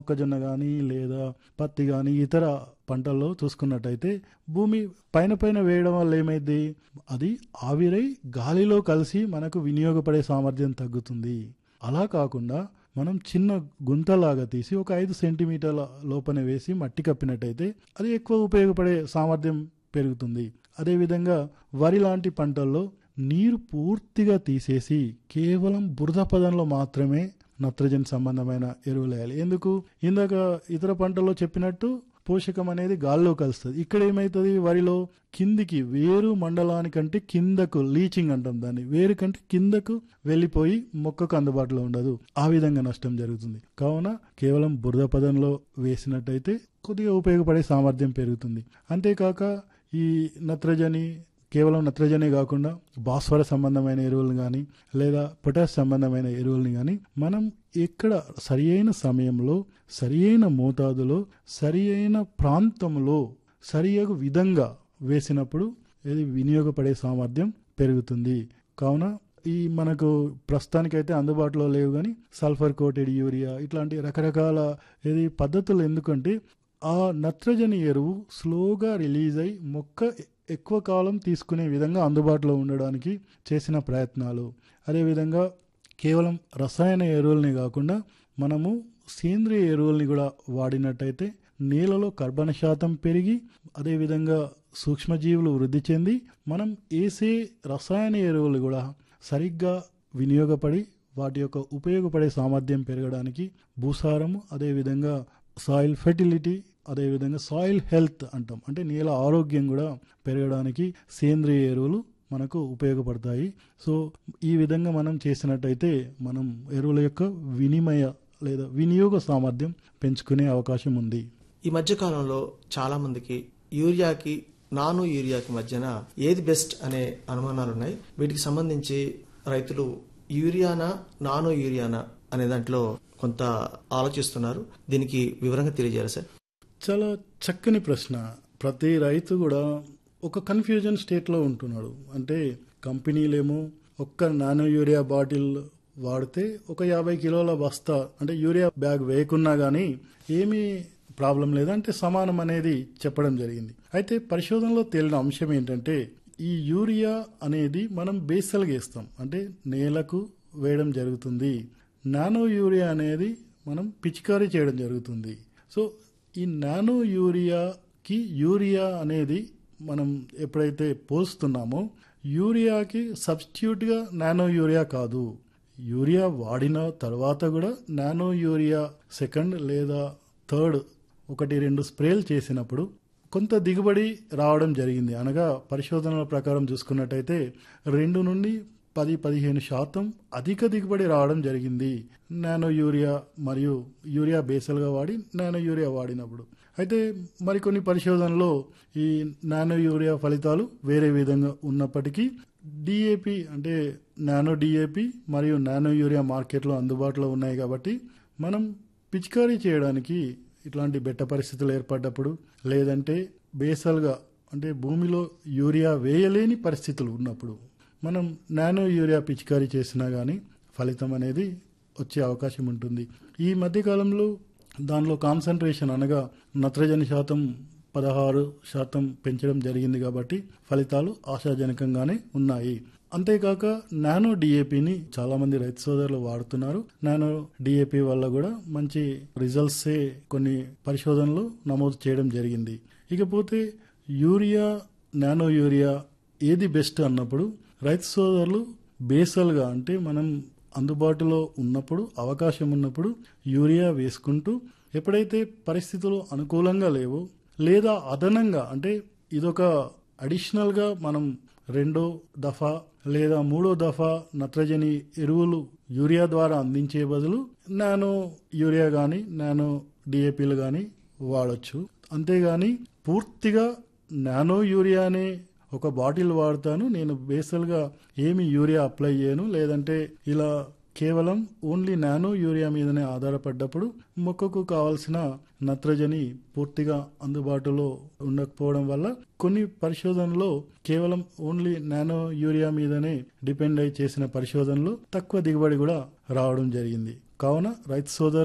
మొక్కజొన్న కానీ లేదా పత్తి కానీ ఇతర పంటల్లో చూసుకున్నట్టయితే భూమి పైన పైన వేయడం వల్ల ఏమైంది అది ఆవిరై గాలిలో కలిసి మనకు వినియోగపడే సామర్థ్యం తగ్గుతుంది అలా కాకుండా మనం చిన్న గుంతలాగా తీసి ఒక ఐదు సెంటీమీటర్ల లోపల వేసి మట్టి కప్పినట్టయితే అది ఎక్కువ ఉపయోగపడే సామర్థ్యం పెరుగుతుంది అదేవిధంగా వరి లాంటి పంటల్లో నీరు పూర్తిగా తీసేసి కేవలం బురద పదంలో మాత్రమే నత్రజని సంబంధమైన ఎరువులు వేయాలి ఎందుకు ఇందాక ఇతర పంటల్లో చెప్పినట్టు పోషకం అనేది గాల్లో కలుస్తుంది ఇక్కడ ఏమవుతుంది వరిలో కిందికి వేరు మండలానికంటే కిందకు లీచింగ్ అంటాం దాన్ని వేరు కంటే కిందకు వెళ్ళిపోయి మొక్కకు అందుబాటులో ఉండదు ఆ విధంగా నష్టం జరుగుతుంది కావున కేవలం బురద పదంలో వేసినట్టయితే కొద్దిగా ఉపయోగపడే సామర్థ్యం పెరుగుతుంది అంతేకాక ఈ నత్రజని కేవలం నత్రజనే కాకుండా భాస్వర సంబంధమైన ఎరువులను కానీ లేదా పొటాష్ సంబంధమైన ఎరువులను కానీ మనం ఎక్కడ సరి అయిన సమయంలో సరి అయిన మోతాదులో సరి అయిన ప్రాంతంలో సరియగు విధంగా వేసినప్పుడు ఇది వినియోగపడే సామర్థ్యం పెరుగుతుంది కావున ఈ మనకు ప్రస్తుతానికైతే అందుబాటులో లేవు కానీ సల్ఫర్ కోటెడ్ యూరియా ఇట్లాంటి రకరకాల ఇది పద్ధతులు ఎందుకంటే ఆ నత్రజని ఎరువు స్లోగా రిలీజ్ అయి మొక్క ఎక్కువ కాలం తీసుకునే విధంగా అందుబాటులో ఉండడానికి చేసిన ప్రయత్నాలు అదేవిధంగా కేవలం రసాయన ఎరువుల్ని కాకుండా మనము సేంద్రియ ఎరువుల్ని కూడా వాడినట్టయితే నేలలో కర్బన శాతం పెరిగి అదేవిధంగా సూక్ష్మజీవులు వృద్ధి చెంది మనం వేసే రసాయన ఎరువులు కూడా సరిగ్గా వినియోగపడి వాటి యొక్క ఉపయోగపడే సామర్థ్యం పెరగడానికి భూసారము అదేవిధంగా సాయిల్ ఫెర్టిలిటీ అదేవిధంగా సాయిల్ హెల్త్ అంటాం అంటే నేల ఆరోగ్యం కూడా పెరగడానికి సేంద్రియ ఎరువులు మనకు ఉపయోగపడతాయి సో ఈ విధంగా మనం చేసినట్టయితే మనం ఎరువుల యొక్క వినిమయ లేదా వినియోగ సామర్థ్యం పెంచుకునే అవకాశం ఉంది ఈ మధ్య కాలంలో చాలా మందికి యూరియాకి నాను యూరియాకి మధ్యన ఏది బెస్ట్ అనే అనుమానాలు ఉన్నాయి వీటికి సంబంధించి రైతులు యూరియానా నానో యూరియానా అనే దాంట్లో కొంత ఆలోచిస్తున్నారు దీనికి వివరంగా తెలియజేయాలి సార్ చాలా చక్కని ప్రశ్న ప్రతి రైతు కూడా ఒక కన్ఫ్యూజన్ స్టేట్లో ఉంటున్నాడు అంటే కంపెనీలేమో ఒక్క నానో యూరియా బాటిల్ వాడితే ఒక యాభై కిలోల బస్తా అంటే యూరియా బ్యాగ్ వేయకున్నా కానీ ఏమీ ప్రాబ్లం లేదు అంటే సమానం అనేది చెప్పడం జరిగింది అయితే పరిశోధనలో తేలిన అంశం ఏంటంటే ఈ యూరియా అనేది మనం బేసల్గా వేస్తాం అంటే నేలకు వేయడం జరుగుతుంది నానో యూరియా అనేది మనం పిచికారీ చేయడం జరుగుతుంది సో ఈ నానో యూరియాకి యూరియా అనేది మనం ఎప్పుడైతే పోస్తున్నామో యూరియాకి సబ్స్టిట్యూట్గా నానో యూరియా కాదు యూరియా వాడిన తర్వాత కూడా నానో యూరియా సెకండ్ లేదా థర్డ్ ఒకటి రెండు స్ప్రేలు చేసినప్పుడు కొంత దిగుబడి రావడం జరిగింది అనగా పరిశోధనల ప్రకారం చూసుకున్నట్టయితే రెండు నుండి పది పదిహేను శాతం అధిక దిగుబడి రావడం జరిగింది నానో యూరియా మరియు యూరియా బేసల్గా వాడి నానో యూరియా వాడినప్పుడు అయితే మరికొన్ని పరిశోధనలో ఈ నానో యూరియా ఫలితాలు వేరే విధంగా ఉన్నప్పటికీ డిఏపి అంటే నానో డిఏపి మరియు నానో యూరియా మార్కెట్లో అందుబాటులో ఉన్నాయి కాబట్టి మనం పిచికారీ చేయడానికి ఇట్లాంటి బెట్ట పరిస్థితులు ఏర్పడ్డప్పుడు లేదంటే బేసల్గా అంటే భూమిలో యూరియా వేయలేని పరిస్థితులు ఉన్నప్పుడు మనం నానో యూరియా పిచికారీ చేసినా కానీ ఫలితం అనేది వచ్చే అవకాశం ఉంటుంది ఈ మధ్యకాలంలో దానిలో కాన్సన్ట్రేషన్ అనగా నత్రజని శాతం పదహారు శాతం పెంచడం జరిగింది కాబట్టి ఫలితాలు ఆశాజనకంగానే ఉన్నాయి అంతేకాక నానో డిఏపిని చాలా మంది రైతు సోదరులు వాడుతున్నారు నానో డిఏపి వల్ల కూడా మంచి రిజల్ట్సే కొన్ని పరిశోధనలు నమోదు చేయడం జరిగింది ఇకపోతే యూరియా నానో యూరియా ఏది బెస్ట్ అన్నప్పుడు రైతు సోదరులు బేసల్గా అంటే మనం అందుబాటులో ఉన్నప్పుడు అవకాశం ఉన్నప్పుడు యూరియా వేసుకుంటూ ఎప్పుడైతే పరిస్థితులు అనుకూలంగా లేవో లేదా అదనంగా అంటే ఇదొక అడిషనల్గా మనం రెండో దఫా లేదా మూడో దఫా నత్రజని ఎరువులు యూరియా ద్వారా అందించే బదులు నానో యూరియా కానీ నానో డిఏపీలు కానీ వాడచ్చు అంతేగాని పూర్తిగా నానో యూరియానే ఒక బాటిల్ వాడతాను నేను బేసల్గా ఏమి యూరియా అప్లై చేయను లేదంటే ఇలా కేవలం ఓన్లీ నానో యూరియా మీదనే ఆధారపడ్డప్పుడు మొక్కకు కావాల్సిన నత్రజని పూర్తిగా అందుబాటులో ఉండకపోవడం వల్ల కొన్ని పరిశోధనలో కేవలం ఓన్లీ నానో యూరియా మీదనే డిపెండ్ అయి చేసిన పరిశోధనలు తక్కువ దిగుబడి కూడా రావడం జరిగింది కావున రైతు సోదరులు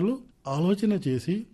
ఆలోచన చేసి